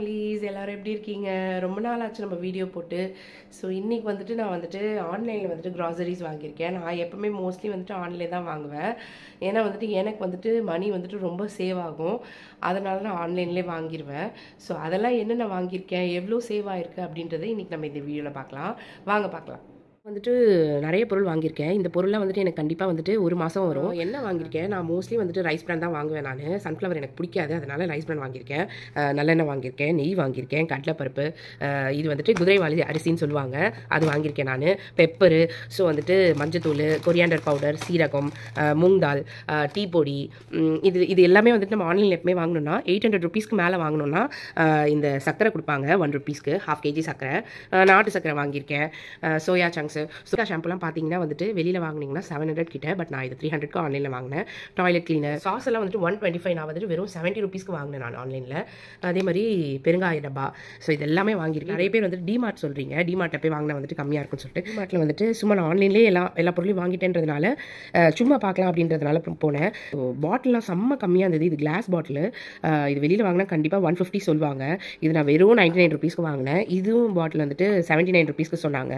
families எல்லாரும் எப்படி இருக்கீங்க ரொம்ப நாள் ஆச்சு நம்ம வீடியோ போட்டு ஸோ இன்னைக்கு வந்துட்டு நான் வந்துட்டு ஆன்லைனில் வந்துட்டு க்ராசரிஸ் வாங்கியிருக்கேன் நான் எப்பவுமே மோஸ்ட்லி வந்துட்டு ஆன்லைன் தான் வாங்குவேன் ஏன்னா வந்துட்டு எனக்கு வந்துட்டு மணி வந்துட்டு ரொம்ப சேவ் ஆகும் அதனால நான் ஆன்லைன்லேயே வாங்கிடுவேன் ஸோ அதெல்லாம் என்னென்ன வாங்கியிருக்கேன் எவ்வளோ சேவ் ஆயிருக்கு அப்படின்றத இன்னைக்கு நம்ம இந்த வீடியோவில் பார்க்கலாம் வாங்க பார்க்கலாம் வந்துட்டு நிறைய பொருள் வாங்கியிருக்கேன் இந்த பொருள்லாம் வந்துட்டு எனக்கு கண்டிப்பாக வந்துட்டு ஒரு மாதம் வரும் என்ன வாங்கியிருக்கேன் நான் மோஸ்ட்லி வந்துட்டு ரைஸ் பிராண்ட் தான் வாங்குவேன் நான் சன்ஃப்ளவர் எனக்கு பிடிக்காது அதனால ரைஸ் பிராண்ட் வாங்கியிருக்கேன் அஹ் நல்லெண்ணெய் வாங்கியிருக்கேன் நெய் வாங்கியிருக்கேன் கடலைப்பருப்பு அஹ் இது வந்துட்டு குதிரைவாளி அரிசின்னு சொல்லுவாங்க அது வாங்கியிருக்கேன் நான் பெப்பரு ஸோ வந்துட்டு மஞ்சத்தூள் கொரியாண்டர் பவுடர் சீரகம் அஹ் மூங் தால் அஹ் டீ பொடி ம், இது இது எல்லாமே வந்துட்டு நம்ம ஆன்லைனில் எப்பவுமே வாங்கணும்னா எயிட் ஹண்ட்ரட் ருபீஸ்க்கு மேலே வாங்கணும்னா அஹ் இந்த சக்கரை கொடுப்பாங்க ஒன் ருபீஸ்க்கு ஹாஃப் கேஜி சக்கரை அஹ் நாட்டு சக்கரை வாங்கியிருக்கேன் சோயா சங்க்ஸ் சோயா ஷாம்புலாம் பார்த்தீங்கன்னா வந்துட்டு வெளியில் வாங்குனீங்கன்னா செவன் ஹண்ட்ரட் கிட்ட பட் நான் இது த்ரீ ஹண்ட்ரட்க்கு ஆன்லைனில் வாங்கினேன் டாய்லெட் கிளீனர் சாஸ் எல்லாம் வந்துட்டு ஒன் டுவெண்ட்டி ஃபைவ் நான் வந்துட்டு வெறும் செவன்ட்டி ருபீஸ்க்கு வாங்கினேன் நான் ஆன்லைனில் அதே மாதிரி பெருங்காய டப்பா ஸோ இது எல்லாமே வாங்கியிருக்கேன் நிறைய பேர் வந்துட்டு டிமார்ட் சொல்கிறீங்க டிமார்ட்டில் போய் வாங்கினா வந்துட்டு கம்மியாக இருக்கும்னு சொல்லிட்டு டிமார்ட்டில் வந்துட்டு சும்மா நான் ஆன்லைன்லேயே எல்லா எல்லா பொருளையும் வாங்கிட்டேன்றதுனால அஹ், சும்மா பார்க்கலாம் அப்படின்றதுனால போ- போனேன் பாட்டில்லாம் செம்ம கம்மியாக இருந்தது இது கிளாஸ் பாட்டில் இது வெளியில் வாங்கினா கண்டிப்பாக ஒன் ஃபிஃப்டி சொல்லுவாங்க இது நான் வெறும் நைன்டி நைன் ருபீஸ்க்கு வாங்கினேன் இதுவும் பாட்டில் வந்துட்டு செவன்ட்டி நைன் ருபீஸ்க்கு சொன்னாங்க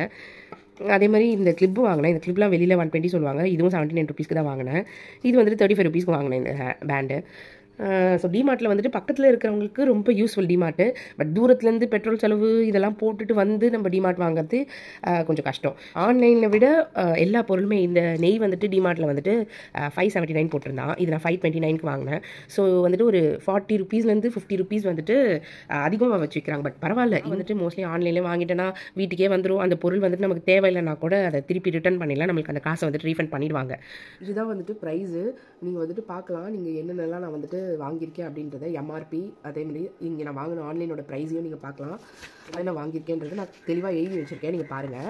அதே மாதிரி இந்த கிளிப்பு வாங்கினேன் இந்த கிளிப்லாம் வெளியில் ஒன் டுவெண்ட்டி சொல்லுவாங்க இதுவும் செவன்ட்டி நைன் ருபீஸ்க்கு தான் வாங்கினேன் இது வந்துட்டு தேர்ட்டி ஃபைவ் ருபீஸ்க்கு வாங்கினேன் இந்த பேண்டு ஸோ டிமார்ட்டில் வந்துட்டு பக்கத்தில் இருக்கிறவங்களுக்கு ரொம்ப யூஸ்ஃபுல் டிமார்ட்டு பட் தூரத்துலேருந்து பெட்ரோல் செலவு இதெல்லாம் போட்டுட்டு வந்து நம்ம டிமார்ட் வாங்குறது அஹ், கொஞ்சம் கஷ்டம் ஆன்லைனில் விட அஹ், எல்லா பொருளுமே இந்த நெய் வந்துட்டு டிமார்ட்டில் வந்துட்டு ஃபைவ் செவன்ட்டி நைன் போட்டிருந்தான் இது நான் ஃபைவ் டுவெண்ட்டி நைனுக்கு வாங்கினேன் ஸோ வந்துட்டு ஒரு ஃபார்ட்டி ருபீஸ்லேருந்து ஃபிஃப்டி ருபீஸ் வந்துட்டு அதிகமாக வச்சு விற்கிறாங்க பட் பரவாயில்ல இது வந்துட்டு மோஸ்ட்லி ஆன்லைன்லேயே வாங்கிட்டேன்னா வீட்டுக்கே வந்துடும் அந்த பொருள் வந்துட்டு நமக்கு தேவையில்லைனா கூட அதை திருப்பி ரிட்டர்ன் பண்ணிடலாம் நம்மளுக்கு அந்த காசை வந்துட்டு ரீஃபண்ட் பண்ணிடுவாங்க இதுதான் வந்துட்டு ப்ரைஸு நீங்கள் வந்துட்டு பார்க்கலாம் நீங்கள் என்னென்னலாம் நான் வந்துட்டு வாங்கியிருக்கேன் அப்படின்றத எம்ஆர்பி அதே மாதிரி இங்கே நான் வாங்கின ஆன்லைனோட ப்ரைஸையும் நீங்கள் பார்க்கலாம் என்ன நான் வாங்கியிருக்கேன்றதை நான் தெளிவாக எழுதி வச்சுருக்கேன் நீங்கள் பாருங்கள்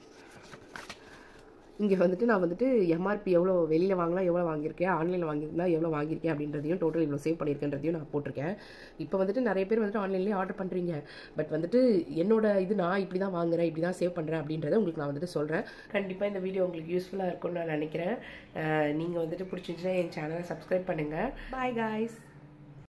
இங்கே வந்துட்டு நான் வந்துட்டு எம்ஆர்பி எவ்வளோ வெளியில் வாங்கினா எவ்வளோ வாங்கியிருக்கேன் ஆன்லைனில் வாங்கியிருந்தா எவ்வளோ வாங்கியிருக்கேன் அப்படின்றதையும் டோட்டல் இவ்வளோ சேவ் பண்ணியிருக்கேன்றதையும் நான் போட்டிருக்கேன் இப்போ வந்துட்டு நிறைய பேர் வந்துட்டு ஆன்லைன்லேயே ஆர்டர் பண்ணுறீங்க பட் வந்துட்டு என்னோட இது நான் இப்படி தான் வாங்குறேன் இப்படி தான் சேவ் பண்ணுறேன் அப்படின்றத உங்களுக்கு நான் வந்துட்டு சொல்கிறேன் கண்டிப்பாக இந்த வீடியோ உங்களுக்கு யூஸ்ஃபுல்லாக இருக்கும்னு நான் நினைக்கிறேன் நீங்கள் வந்துட்டு பிடிச்சிருந்துச்சுன்னா என் சேனலை சப்ஸ்கிரைப் பண்ணுங்கள் பாய் காய்ஸ்